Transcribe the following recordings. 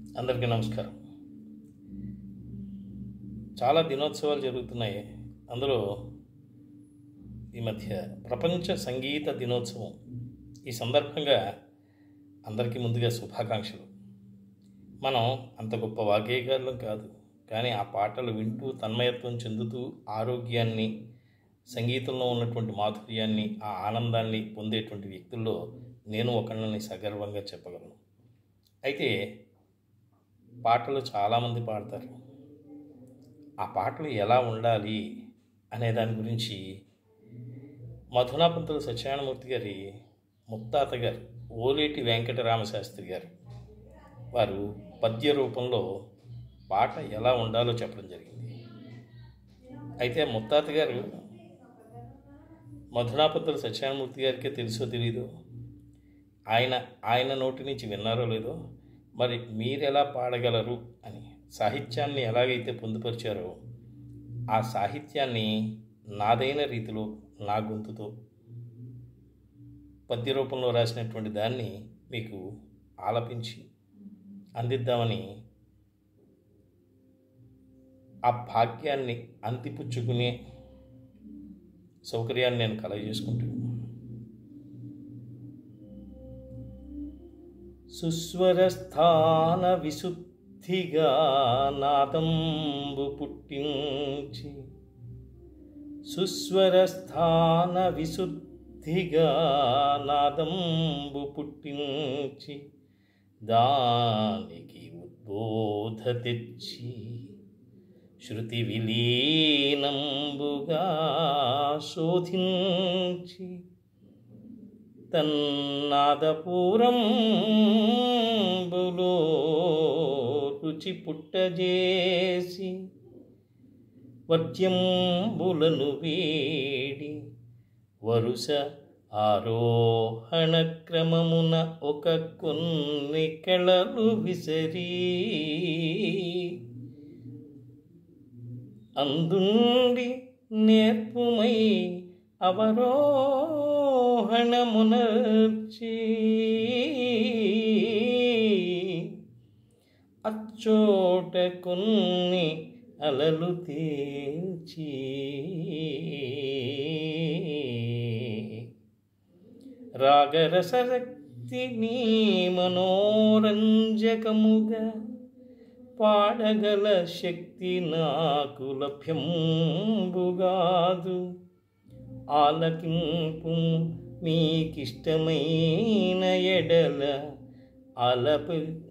అందరికీ నమస్కారం చాలా దినోత్సవాలు జరుగుతున్నాయి అందులో ఈ మధ్య ప్రపంచ సంగీత దినోత్సవం ఈ సందర్భంగా అందరికీ ముందుగా శుభాకాంక్షలు మనం అంత గొప్ప వాగ్గేయకారులం కాదు కానీ ఆ పాటలు వింటూ తన్మయత్వం చెందుతూ ఆరోగ్యాన్ని సంగీతంలో ఉన్నటువంటి మాధుర్యాన్ని ఆ ఆనందాన్ని పొందేటువంటి వ్యక్తుల్లో నేను ఒకళ్ళని సగర్వంగా చెప్పగలను అయితే పాటలు చాలామంది పాడతారు ఆ పాటలు ఎలా ఉండాలి అనే దాని గురించి మధునాపంతుల సత్యనారాయణమూర్తి గారి ముత్తాత గారు ఓలేటి వెంకటరామశాస్త్రి గారు వారు పద్య రూపంలో పాట ఎలా ఉండాలో చెప్పడం జరిగింది అయితే ముత్తాత గారు మధునాపంతుల సత్యనారాయణమూర్తి గారికే తెలుసో తెలీదో ఆయన ఆయన నోటి నుంచి విన్నారో లేదో మరి మీరెలా పాడగలరు అని సాహిత్యాన్ని ఎలాగైతే పొందుపరిచారో ఆ సాహిత్యాన్ని నాదైన రీతిలో నా గొంతుతో పద్య రూపంలో రాసినటువంటి దాన్ని మీకు ఆలపించి అందిద్దామని ఆ భాగ్యాన్ని అంతిపుచ్చుకునే సౌకర్యాన్ని నేను కలగజేసుకుంటున్నాను సుస్వరస్థాన విశుద్ధిగా నాదంబు పుట్టించి సుస్వరస్థాన విశుద్ధిగా నాదంబు పుట్టించి దానికి ఉద్బోధ తెచ్చి శృతి విలీనంబుగా శోధించి తన్నాదపూరంబులో రుచి పుట్టజేసి వర్జ్యంబులను వీడి వరుస ఆరోహణ క్రమమున ఒక కొన్ని కళలు విసరి అందుండి నేర్పుమై అవరోహణమునర్చి అచ్చోట కొన్ని అలలు తేల్చి రాగరసరక్తి నీ మనోరంజకముగా పాడగల శక్తి నాకు లభ్యంబుగాదు ఆలకింపు మీకిష్టమైన ఎడల ఆలప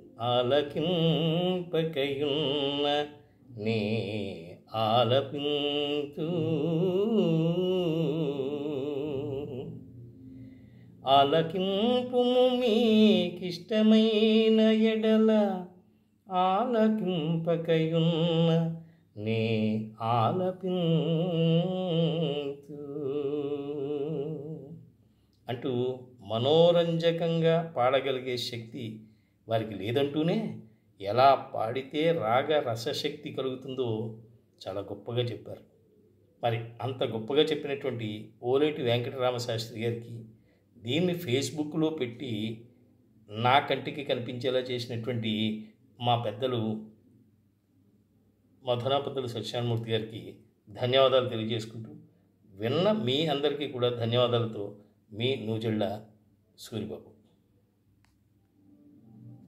ఆలకింపకయున్న నే ఆలపింతు ఆలకింపు మీకిష్టమైన ఎడల ఆలకింపకయున్న నే ఆలపింతు అంటూ మనోరంజకంగా పాడగలిగే శక్తి వారికి లేదంటూనే ఎలా పాడితే రాగ రసశక్తి కలుగుతుందో చాలా గొప్పగా చెప్పారు మరి అంత గొప్పగా చెప్పినటువంటి ఓలేటి వెంకటరామశాస్త్రి గారికి దీన్ని ఫేస్బుక్లో పెట్టి నా కంటికి కనిపించేలా చేసినటువంటి మా పెద్దలు మధునాపద్దులు సత్యనారాయణమూర్తి గారికి ధన్యవాదాలు తెలియజేసుకుంటూ విన్న మీ అందరికీ కూడా ధన్యవాదాలతో మీ నూజెళ్ళ సూరిబాబు